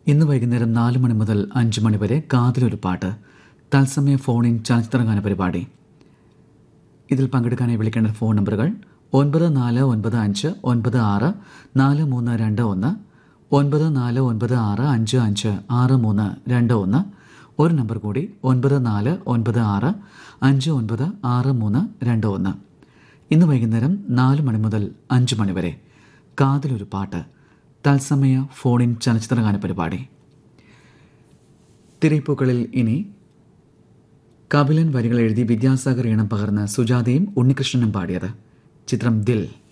ഇന്ന് വൈകുന്നേരം നാല് മണി മുതൽ അഞ്ച് മണി വരെ കാതിലൊരു പാട്ട് തത്സമയ ഫോണിൻ ചലച്ചിത്രഗാന പരിപാടി ഇതിൽ പങ്കെടുക്കാനായി വിളിക്കേണ്ട ഫോൺ നമ്പറുകൾ ഒൻപത് നാല് ഒൻപത് അഞ്ച് ഒൻപത് ആറ് നാല് മൂന്ന് രണ്ട് ഒന്ന് ഒൻപത് നാല് ഒൻപത് ആറ് അഞ്ച് അഞ്ച് ആറ് മൂന്ന് രണ്ട് ഒന്ന് ഒരു നമ്പർ കൂടി ഒൻപത് നാല് ഒൻപത് ആറ് അഞ്ച് ഒൻപത് ആറ് മൂന്ന് രണ്ട് ഒന്ന് ഇന്ന് വൈകുന്നേരം നാല് മണി മുതൽ അഞ്ച് മണി വരെ കാതിലൊരു പാട്ട് തത്സമയ ഫോണിൻ ചലച്ചിത്രഗാന പരിപാടി തിരയിപ്പൂക്കളിൽ ഇനി കപിലൻ വരികൾ എഴുതി വിദ്യാസാഗർ ഈണം പകർന്ന് സുജാതയും ഉണ്ണികൃഷ്ണനും പാടിയത് ചിത്രം ദിൽ